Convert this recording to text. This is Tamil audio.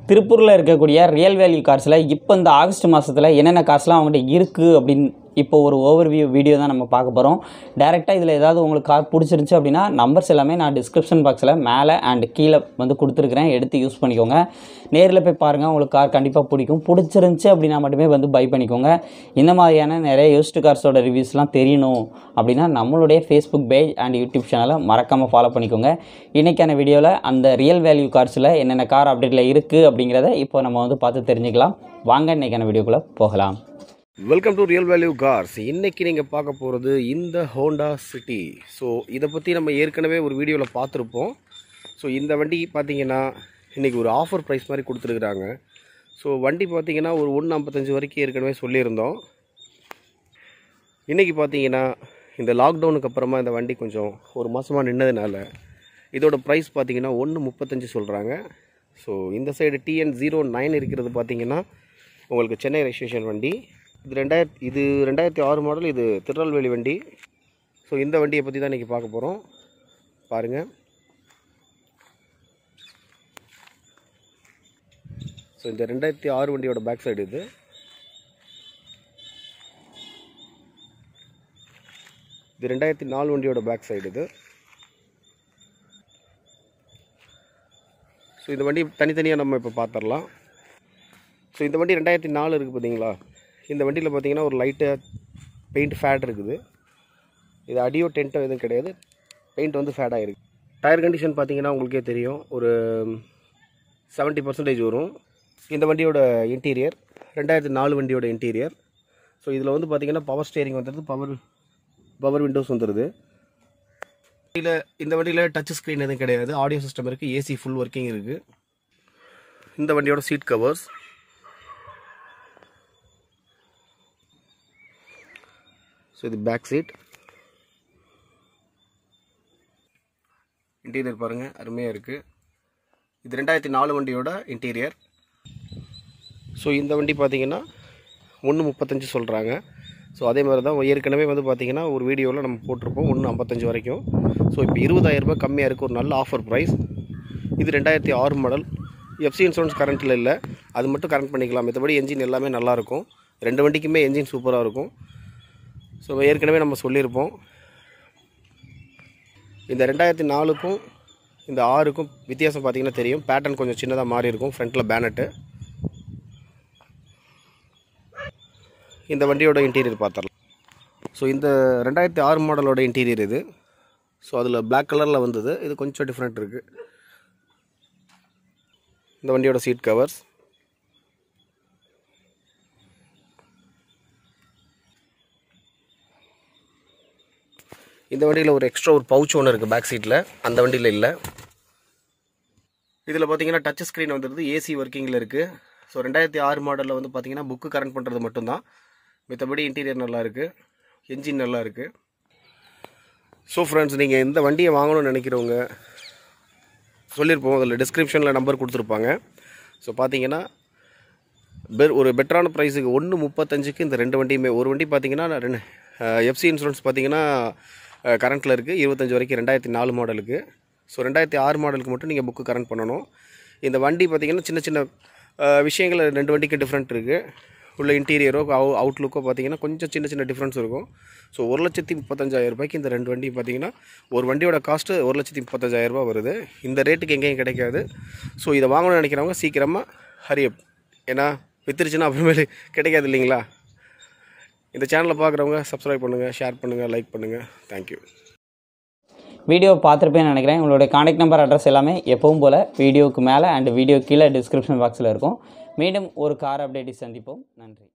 திருப்பூரில் இருக்கக்கூடிய ரியல் வேல்யூ கார்ஸில் இப்போ இந்த ஆகஸ்ட் மாதத்தில் என்னென்ன கார்ஸ்லாம் அவங்ககிட்ட இருக்குது அப்படின்னு இப்போ ஒரு ஓவர்வியூ வீடியோ தான் நம்ம பார்க்க போகிறோம் டேரெக்டாக இதில் ஏதாவது உங்களுக்கு கார் பிடிச்சிருந்துச்சி அப்படின்னா நம்பர்ஸ் எல்லாமே நான் டிஸ்கிரிப்ஷன் பாக்ஸில் மேலே அண்ட் கீழே வந்து கொடுத்துருக்குறேன் எடுத்து யூஸ் பண்ணிக்கோங்க நேரில் போய் பாருங்கள் உங்களுக்கு கார் கண்டிப்பாக பிடிக்கும் பிடிச்சிருந்துச்சி அப்படின்னா மட்டுமே வந்து பை பண்ணிக்கோங்க இந்த மாதிரியான நிறைய யூஸ்டு கார்ஸோட ரிவ்யூஸ்லாம் தெரியணும் அப்படின்னா நம்மளுடைய ஃபேஸ்புக் பேஜ் அண்ட் யூடியூப் சேனலை மறக்காமல் ஃபாலோ பண்ணிக்கோங்க இன்றைக்கான வீடியோவில் அந்த ரியல் வேல்யூ கார்ஸில் என்னென்ன கார் அப்டேட்டில் இருக்குது அப்படிங்கிறத இப்போ நம்ம வந்து பார்த்து தெரிஞ்சுக்கலாம் வாங்க இன்றைக்கான வீடியோக்குள்ளே போகலாம் welcome to real value cars இன்னைக்கு நீங்கள் பார்க்க போகிறது இந்த ஹோண்டா சிட்டி ஸோ இதை பற்றி நம்ம ஏற்கனவே ஒரு வீடியோவில் பார்த்துருப்போம் ஸோ இந்த வண்டி பார்த்தீங்கன்னா இன்றைக்கி ஒரு ஆஃபர் ப்ரைஸ் மாதிரி கொடுத்துருக்குறாங்க ஸோ வண்டி பார்த்தீங்கன்னா ஒரு ஒன்று ஐம்பத்தஞ்சு வரைக்கும் ஏற்கனவே சொல்லியிருந்தோம் இன்றைக்கி பார்த்தீங்கன்னா இந்த லாக்டவுனுக்கு அப்புறமா இந்த வண்டி கொஞ்சம் ஒரு மாதமாக நின்னதுனால இதோட ப்ரைஸ் பார்த்தீங்கன்னா ஒன்று முப்பத்தஞ்சு சொல்கிறாங்க ஸோ இந்த சைடு டிஎன் ஜீரோ நைன் இருக்கிறது பார்த்தீங்கன்னா உங்களுக்கு சென்னை ரெஜிஸ்ட்ரேஷன் வண்டி இது ரெண்டாயிரத்தி இது ரெண்டாயிரத்தி ஆறு மாடல் இது திருநெல்வேலி வண்டி ஸோ இந்த வண்டியை பற்றி தான் இன்றைக்கி பார்க்க போகிறோம் பாருங்கள் ஸோ இந்த ரெண்டாயிரத்தி ஆறு வண்டியோட பேக் சைடு இது இது ரெண்டாயிரத்தி நாலு வண்டியோட பேக் சைடு இது ஸோ இந்த வண்டி தனித்தனியாக நம்ம இப்போ பார்த்துடலாம் ஸோ இந்த வண்டி ரெண்டாயிரத்தி நாலு இருக்குது பார்த்தீங்களா இந்த வண்டியில் பார்த்தீங்கன்னா ஒரு லைட்டு பெயிண்ட் ஃபேட் இருக்குது இது அடியோ டென்ட்டோ எதுவும் கிடையாது பெயிண்ட் வந்து ஃபேட் ஆகிருக்கு டயர் கண்டிஷன் பார்த்தீங்கன்னா உங்களுக்கே தெரியும் ஒரு செவன்ட்டி பர்சன்டேஜ் வரும் இந்த வண்டியோட இன்டீரியர் ரெண்டாயிரத்தி நாலு வண்டியோட இன்டீரியர் ஸோ இதில் வந்து பார்த்தீங்கன்னா பவர் ஸ்டேரிங் வந்துடுது பவர் பவர் விண்டோஸ் வந்துடுது வண்டியில் இந்த வண்டியில் டச் ஸ்க்ரீன் எதுவும் கிடையாது ஆடியோ சிஸ்டம் இருக்குது ஏசி ஃபுல் ஒர்க்கிங் இருக்குது இந்த வண்டியோட சீட் கவர்ஸ் ஸோ இது பேக் சீட் இன்டீரியர் பாருங்கள் அருமையாக இருக்குது இது ரெண்டாயிரத்தி நாலு வண்டியோட இன்டீரியர் ஸோ இந்த வண்டி பார்த்தீங்கன்னா ஒன்று முப்பத்தஞ்சு சொல்கிறாங்க ஸோ அதே மாதிரி தான் ஏற்கனவே வந்து பார்த்தீங்கன்னா ஒரு வீடியோவில் நம்ம போட்டிருப்போம் ஒன்று ஐம்பத்தஞ்சு வரைக்கும் ஸோ இப்போ இருபதாயிரரூபா கம்மியாக இருக்குது ஒரு நல்ல ஆஃபர் ப்ரைஸ் இது ரெண்டாயிரத்தி ஆறு மாடல் எஃப்சி இன்சூரன்ஸ் கரண்ட்டில் இல்லை அது மட்டும் கரண்ட் பண்ணிக்கலாம் மற்றபடி என்ஜின் எல்லாமே நல்லாயிருக்கும் ரெண்டு வண்டிக்குமே என்ஜின் சூப்பராக இருக்கும் ஸோ ஏற்கனவே நம்ம சொல்லியிருப்போம் இந்த ரெண்டாயிரத்தி நாலுக்கும் இந்த ஆறுக்கும் வித்தியாசம் பார்த்தீங்கன்னா தெரியும் பேட்டர்ன் கொஞ்சம் சின்னதாக மாறி இருக்கும் ஃப்ரண்ட்டில் பேனட்டு இந்த வண்டியோட இன்டீரியர் பார்த்துடலாம் ஸோ இந்த ரெண்டாயிரத்தி ஆறு மாடலோட இன்டீரியர் இது ஸோ அதில் Black கலரில் வந்தது இது கொஞ்சம் டிஃப்ரெண்ட் இருக்குது இந்த வண்டியோட சீட் கவர்ஸ் இந்த வண்டியில் ஒரு எக்ஸ்ட்ரா ஒரு பவுச் ஒன்று இருக்குது பேக் சீட்டில் அந்த வண்டியில் இல்லை இதில் பார்த்தீங்கன்னா டச் ஸ்க்ரீன் வந்துடுது ஏசி ஒர்க்கிங்கில் இருக்குது ஸோ ரெண்டாயிரத்தி ஆறு மாடலில் வந்து பார்த்தீங்கன்னா புக்கு கரண்ட் பண்ணுறது மட்டும்தான் மித்தபடி இன்டீரியர் நல்லா இருக்குது என்ஜின் நல்லா இருக்குது ஸோ ஃப்ரெண்ட்ஸ் நீங்கள் இந்த வண்டியை வாங்கணும்னு நினைக்கிறவங்க சொல்லியிருப்போம் அதில் டிஸ்கிரிப்ஷனில் நம்பர் கொடுத்துருப்பாங்க ஸோ பார்த்தீங்கன்னா பெர் ஒரு பெட்டரான ப்ரைஸுக்கு ஒன்று முப்பத்தஞ்சுக்கு இந்த ரெண்டு வண்டியுமே ஒரு வண்டி பார்த்தீங்கன்னா ரெண்டு எஃப்சி இன்சூரன்ஸ் பார்த்தீங்கன்னா கரண்ட்டில் இருக்குது இருபத்தஞ்சி வரைக்கும் ரெண்டாயிரத்தி நாலு மாடலுக்கு ஸோ ரெண்டாயிரத்தி ஆறு மாடலுக்கு மட்டும் நீங்கள் புக்கு கரண்ட் பண்ணணும் இந்த வண்டி பார்த்தீங்கன்னா சின்ன சின்ன அஹ், விஷயங்கள் ரெண்டு வண்டிக்கு டிஃப்ரெண்ட் இருக்குது உள்ள இன்டீரியரோ அவு அவுட்லுக்கோ பார்த்தீங்கன்னா கொஞ்சம் சின்ன சின்ன டிஃப்ரென்ஸ் இருக்கும் ஸோ ஒரு லட்சத்தி முப்பத்தஞ்சாயிரம் ரூபாய்க்கு இந்த ரெண்டு வண்டி பார்த்தீங்கன்னா ஒரு வண்டியோட காஸ்ட்டு ஒரு லட்சத்தி முப்பத்தஞ்சாயிரம் ரூபாய் வருது இந்த ரேட்டுக்கு எங்கேயும் கிடைக்காது ஸோ இதை வாங்கணும்னு நினைக்கிறவங்க சீக்கிரமாக ஹரியப் ஏன்னா வித்துருச்சுன்னா அப்புறமேலு கிடைக்காது இல்லைங்களா இந்த சேனலை பார்க்குறவங்க சப்ஸ்கிரைப் பண்ணுங்கள் ஷேர் பண்ணுங்கள் லைக் பண்ணுங்கள் தேங்க்யூ வீடியோ பார்த்துருப்பேன்னு நினைக்கிறேன் உங்களுடைய காண்டாக்ட் நம்பர் அட்ரஸ் எல்லாமே எப்பவும் போல் வீடியோவுக்கு மேலே அண்ட் வீடியோ கீழே டிஸ்கிரிப்ஷன் பாக்ஸில் இருக்கும் மீண்டும் ஒரு கார் அப்டேட்டை சந்திப்போம் நன்றி